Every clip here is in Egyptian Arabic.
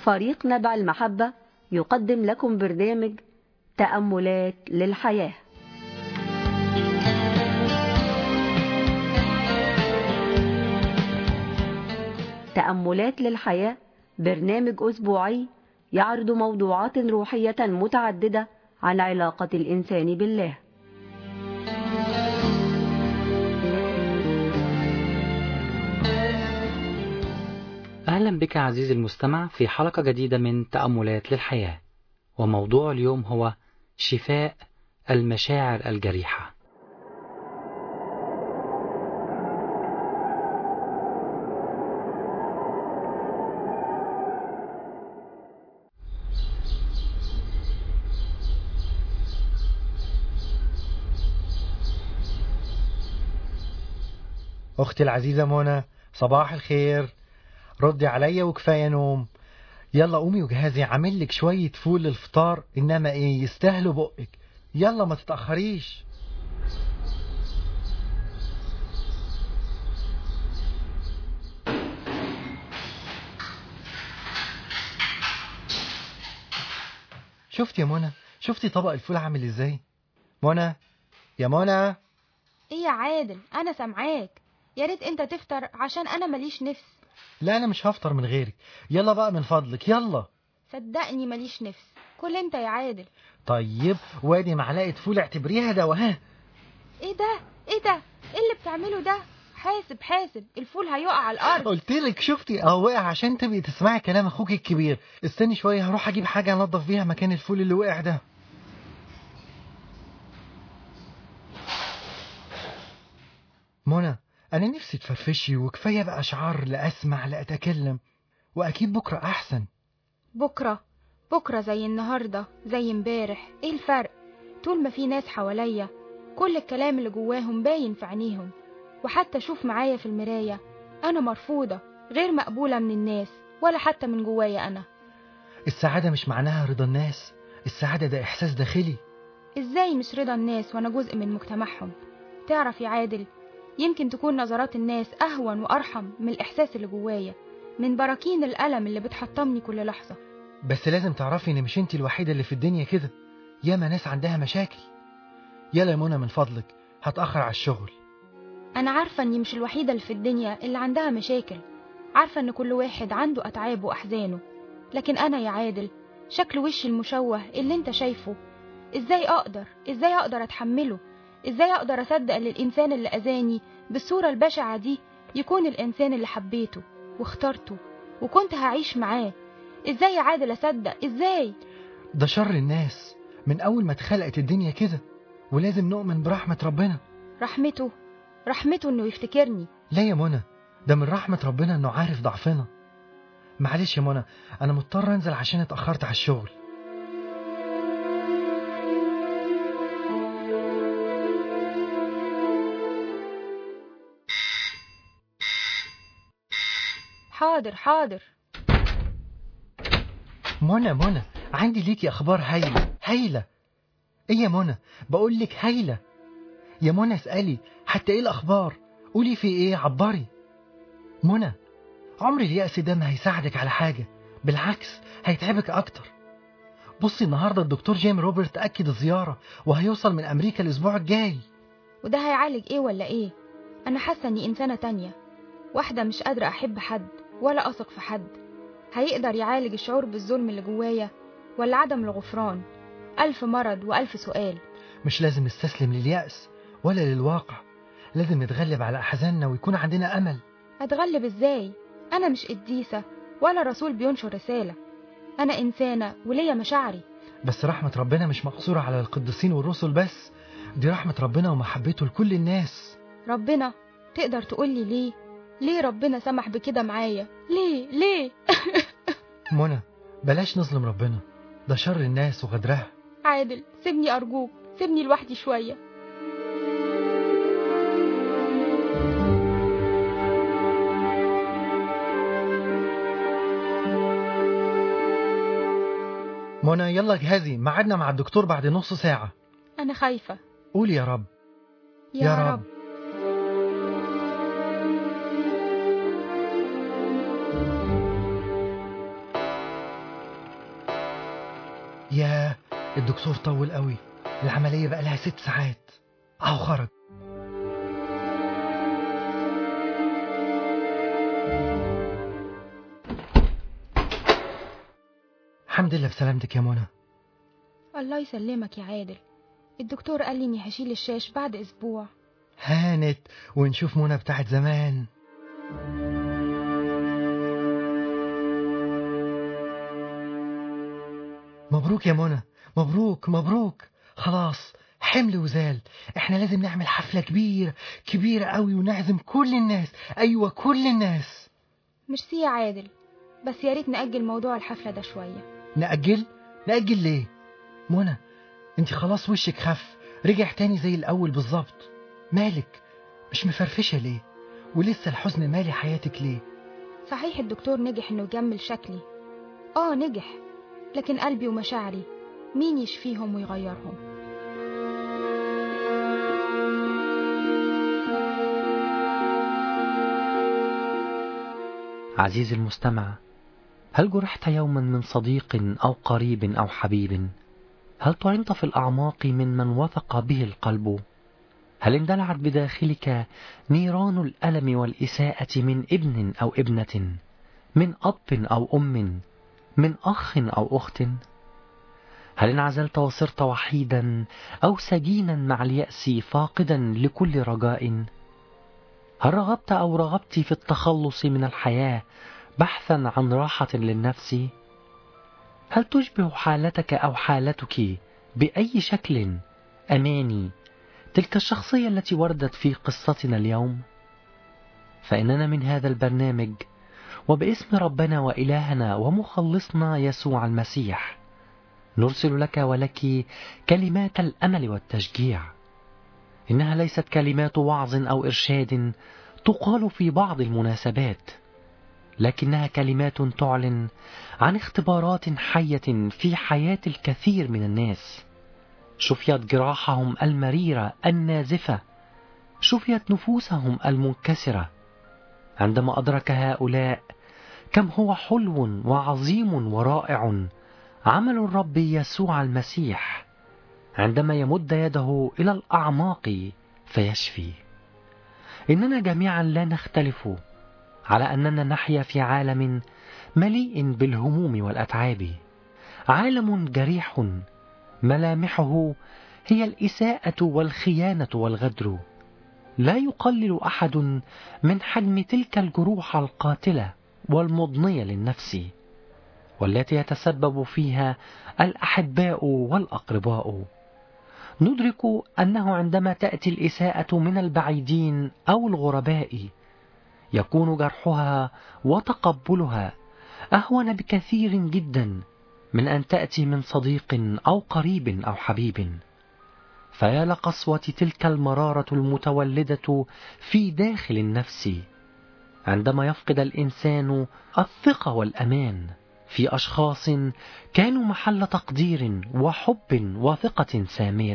فريق نبع المحبة يقدم لكم برنامج تأملات للحياة تأملات للحياة برنامج أسبوعي يعرض موضوعات روحية متعددة عن علاقة الإنسان بالله أهلا بك عزيزي المستمع في حلقة جديدة من تأملات للحياة وموضوع اليوم هو شفاء المشاعر الجريحة أختي العزيزة منى صباح الخير ردي عليا وكفاية نوم يلا قومي وجهزي عامل لك شوية فول للفطار إنما إيه يستاهلوا بقك يلا ما تتأخريش شفتي يا منى شفتي طبق الفول عامل ازاي منى يا منى ايه يا عادل انا سامعاك يا ريت انت تفطر عشان انا ماليش نفس لا انا مش هفطر من غيرك يلا بقى من فضلك يلا صدقني ماليش نفس كل انت يا عادل طيب وادي معلقه فول اعتبريها ده وها ايه ده ايه ده ايه اللي بتعمله ده حاسب حاسب الفول هيقع على الارض قلت لك شفتي اهو وقع عشان تبقي تسمعي كلام اخوك الكبير استني شويه هروح اجيب حاجه انضف بيها مكان الفول اللي وقع ده منى انا نفسي تفرفشي وكفايه بقى اشعار لا اسمع لا اتكلم واكيد بكره احسن بكره بكره زي النهارده زي امبارح ايه الفرق طول ما في ناس حواليا كل الكلام اللي جواهم باين في عينيهم وحتى شوف معايا في المرايه انا مرفوضه غير مقبوله من الناس ولا حتى من جوايا انا السعاده مش معناها رضا الناس السعاده ده احساس داخلي ازاي مش رضا الناس وانا جزء من مجتمعهم تعرف يا عادل يمكن تكون نظرات الناس أهون وأرحم من الإحساس اللي جوايا من براكين الألم اللي بتحطمني كل لحظة بس لازم تعرفي ان مش انت الوحيده اللي في الدنيا كده ياما ناس عندها مشاكل يلا يا منى من فضلك هتاخر على الشغل أنا عارفة إني مش الوحيدة اللي في الدنيا اللي عندها مشاكل عارفة إن كل واحد عنده أتعابه وأحزانه لكن أنا يا عادل شكل وشي المشوه اللي أنت شايفه إزاي أقدر إزاي أقدر أتحمله إزاي أقدر أصدق إن الإنسان اللي أذاني بالصورة البشعة دي يكون الإنسان اللي حبيته واخترته وكنت هعيش معاه إزاي يا عادل أصدق إزاي ده شر الناس من اول ما اتخلقت الدنيا كده ولازم نؤمن برحمه ربنا رحمته رحمته إنه يفتكرني لا يا منى ده من رحمه ربنا انه عارف ضعفنا معلش يا منى انا مضطر انزل عشان اتاخرت على الشغل حاضر حاضر منى منى عندي ليكي اخبار هايله هايله ايه يا منى بقول لك هايله يا منى اسالي حتى ايه الاخبار قولي في ايه عبري منى عمر اليأس ده ما هيساعدك على حاجه بالعكس هيتعبك اكتر بصي النهارده الدكتور جيم روبرت اكد الزياره وهيوصل من امريكا الاسبوع الجاي وده هيعالج إيه ولا إيه أنا حاسة إني إنسانة تانية واحدة مش قادرة أحب حد ولا أثق في حد هيقدر يعالج الشعور بالظلم اللي جوايا ولا عدم الغفران ألف مرض وألف سؤال مش لازم نستسلم لليأس ولا للواقع لازم نتغلب على أحزاننا ويكون عندنا أمل أتغلب إزاي أنا مش قديسة ولا رسول بينشر رسالة أنا إنسانة وليا مشاعري بس رحمة ربنا مش مقصورة على القديسين والرسل بس دي رحمة ربنا ومحبته لكل الناس ربنا تقدر تقولي ليه ليه ربنا سمح بكده معايا ليه ليه منى بلاش نظلم ربنا ده شر الناس وغدرها عادل سيبني أرجوك سيبني لوحدي شوية منى يلا جهزي ميعادنا مع الدكتور بعد نص ساعة أنا خايفة قول يا رب يا, يا رب. رب. الدكتور طول قوي العملية بقى لها ست ساعات اهو خرج الحمد لله بسلامتك يا منى الله يسلمك يا عادل الدكتور قال لي اني هشيل الشاش بعد اسبوع هانت ونشوف منى بتاعت زمان مبروك يا منى مبروك مبروك خلاص حمل وزال احنا لازم نعمل حفلة كبيرة كبيرة قوي ونعزم كل الناس ايوه كل الناس ميرسي يا عادل بس يا ريت نأجل موضوع الحفلة ده شوية نأجل نأجل ليه منى انت خلاص وشك خف رجع تاني زي الاول بالظبط مالك مش مفرفشة ليه ولسه الحزن مالي حياتك ليه صحيح الدكتور نجح انه يجمل شكلي اه نجح لكن قلبي ومشاعري مين يشفيهم ويغيرهم عزيزي المستمع هل جرحت يوما من صديق أو قريب أو حبيب هل طعنت في الأعماق من من وثق به القلب هل اندلعت بداخلك نيران الألم والإساءة من ابن أو ابنة من أب أو أم من أخ أو أخت هل انعزلت وصرت وحيدا أو سجينا مع اليأس فاقدا لكل رجاء هل رغبت أو رغبت في التخلص من الحياة بحثا عن راحة للنفس هل تشبه حالتك أو حالتك بأي شكل أماني تلك الشخصية التي وردت في قصتنا اليوم فإننا من هذا البرنامج وباسم ربنا وإلهنا ومخلصنا يسوع المسيح نرسل لك ولك كلمات الأمل والتشجيع إنها ليست كلمات وعظ أو إرشاد تقال في بعض المناسبات لكنها كلمات تعلن عن اختبارات حية في حياة الكثير من الناس شفيت جراحهم المريرة النازفة شفيت نفوسهم المنكسرة عندما أدرك هؤلاء كم هو حلو وعظيم ورائع عمل الرب يسوع المسيح عندما يمد يده إلى الأعماق فيشفي إننا جميعا لا نختلف على أننا نحيا في عالم مليء بالهموم والأتعاب عالم جريح ملامحه هي الإساءة والخيانة والغدر لا يقلل أحد من حجم تلك الجروح القاتلة والمضنية للنفس والتي يتسبب فيها الأحباء والأقرباء ندرك أنه عندما تأتي الإساءة من البعيدين أو الغرباء يكون جرحها وتقبلها أهون بكثير جدا من أن تأتي من صديق أو قريب أو حبيب فيا لقسوة تلك المرارة المتولدة في داخل النفس عندما يفقد الإنسان الثقة والأمان في أشخاص كانوا محل تقدير وحب وثقة سامية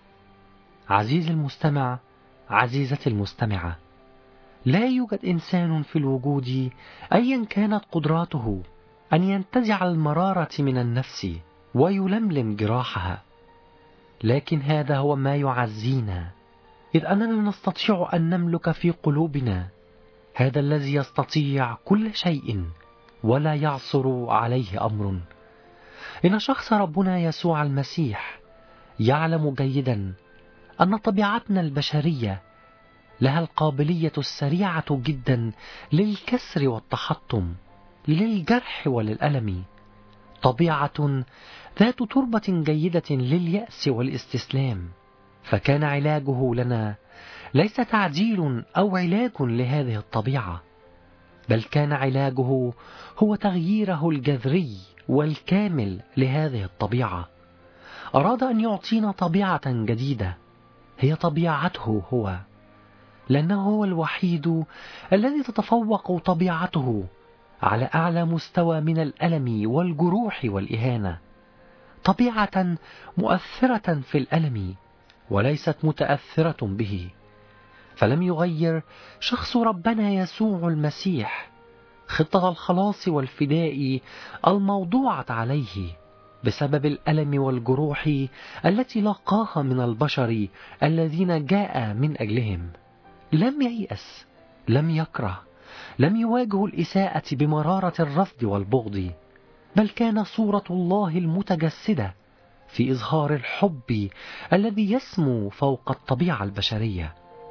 عزيزي المستمع عزيزتي المستمعة لا يوجد إنسان في الوجود أيا كانت قدراته أن ينتزع المرارة من النفس ويلملم جراحها لكن هذا هو ما يعزينا إذ أننا نستطيع أن نملك في قلوبنا هذا الذي يستطيع كل شيء ولا يعصر عليه أمر إن شخص ربنا يسوع المسيح يعلم جيدا أن طبيعتنا البشرية لها القابلية السريعة جدا للكسر والتحطم للجرح وللألم طبيعة ذات تربة جيدة لليأس والاستسلام فكان علاجه لنا ليس تعديل أو علاج لهذه الطبيعة بل كان علاجه هو تغييره الجذري والكامل لهذه الطبيعة أراد أن يعطينا طبيعة جديدة هي طبيعته هو لأنه هو الوحيد الذي تتفوق طبيعته على أعلى مستوى من الألم والجروح والإهانة طبيعة مؤثرة في الألم وليست متأثرة به فلم يغير شخص ربنا يسوع المسيح خطة الخلاص والفداء الموضوعة عليه بسبب الألم والجروح التي لاقاها من البشر الذين جاء من أجلهم لم ييأس لم يكره لم يواجه الإساءة بمرارة الرفض والبغض بل كان صورة الله المتجسدة في إظهار الحب الذي يسمو فوق الطبيعة البشرية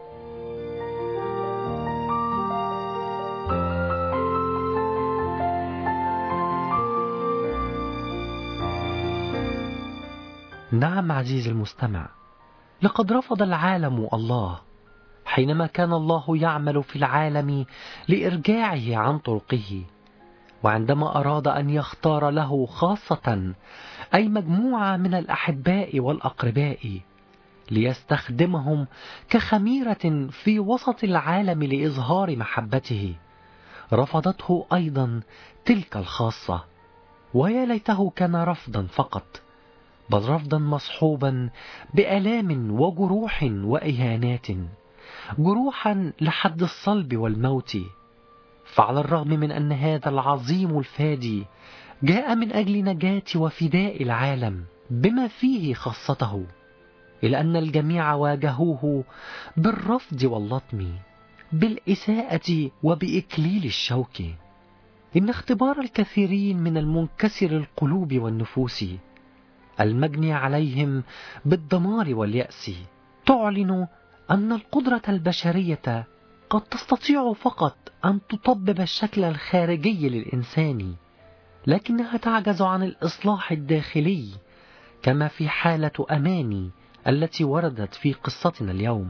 نعم عزيزي المستمع لقد رفض العالم الله حينما كان الله يعمل في العالم لإرجاعه عن طرقه وعندما أراد أن يختار له خاصة أي مجموعة من الأحباء والأقرباء ليستخدمهم كخميرة في وسط العالم لإظهار محبته رفضته أيضا تلك الخاصة ويا ليته كان رفضا فقط بل رفضا مصحوبا بآلام وجروح وإهانات جروحا لحد الصلب والموت فعلى الرغم من أن هذا العظيم الفادي جاء من أجل نجاة وفداء العالم بما فيه خاصته إلى أن الجميع واجهوه بالرفض واللطم بالإساءة وبإكليل الشوك إن اختبار الكثيرين من المنكسر القلوب والنفوس المجني عليهم بالدمار واليأس تعلن أن القدرة البشرية قد تستطيع فقط أن تطبب الشكل الخارجي للإنسان لكنها تعجز عن الإصلاح الداخلي كما في حالة أماني التي وردت في قصتنا اليوم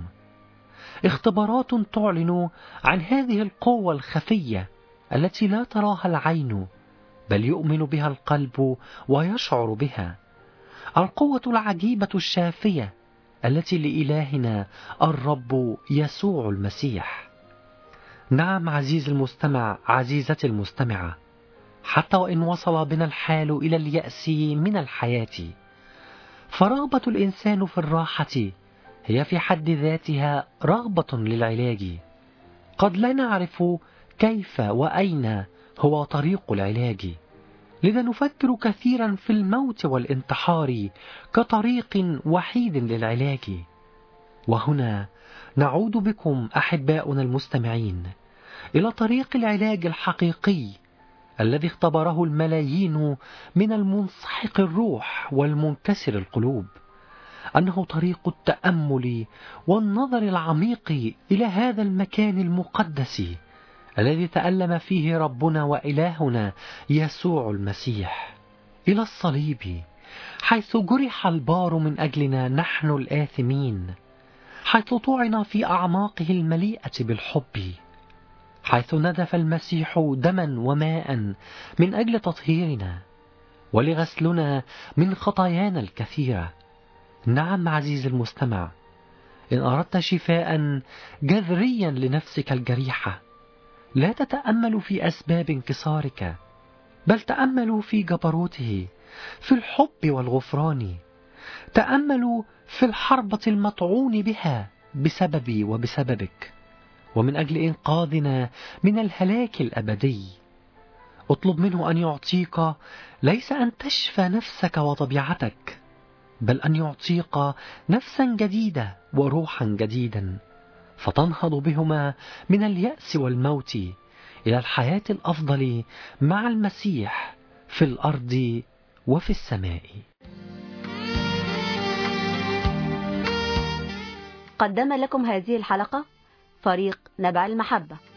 اختبارات تعلن عن هذه القوة الخفية التي لا تراها العين بل يؤمن بها القلب ويشعر بها القوة العجيبة الشافية التي لإلهنا الرب يسوع المسيح نعم عزيز المستمع عزيزتي المستمعة حتى وإن وصل بنا الحال إلى اليأس من الحياة فرغبة الإنسان في الراحة هي في حد ذاتها رغبة للعلاج قد لا نعرف كيف وأين هو طريق العلاج لذا نفكر كثيرا في الموت والانتحار كطريق وحيد للعلاج وهنا نعود بكم أحباؤنا المستمعين إلى طريق العلاج الحقيقي الذي اختبره الملايين من المنسحق الروح والمنكسر القلوب أنه طريق التأمل والنظر العميق إلى هذا المكان المقدس الذي تألم فيه ربنا وإلهنا يسوع المسيح إلى الصليب حيث جرح البار من أجلنا نحن الآثمين حيث طعن في أعماقه المليئة بالحب حيث ندف المسيح دما وماء من أجل تطهيرنا ولغسلنا من خطايانا الكثيرة نعم عزيزي المستمع إن أردت شفاء جذريا لنفسك الجريحة لا تتأمل في أسباب انكسارك بل تأملوا في جبروته في الحب والغفران تأملوا في الحربة المطعون بها بسببي وبسببك ومن أجل إنقاذنا من الهلاك الأبدي اطلب منه أن يعطيك ليس أن تشفى نفسك وطبيعتك بل أن يعطيك نفسا جديدة وروحا جديدا فتنهض بهما من اليأس والموت إلى الحياة الأفضل مع المسيح في الأرض وفي السماء قدم لكم هذه الحلقة فريق نبع المحبة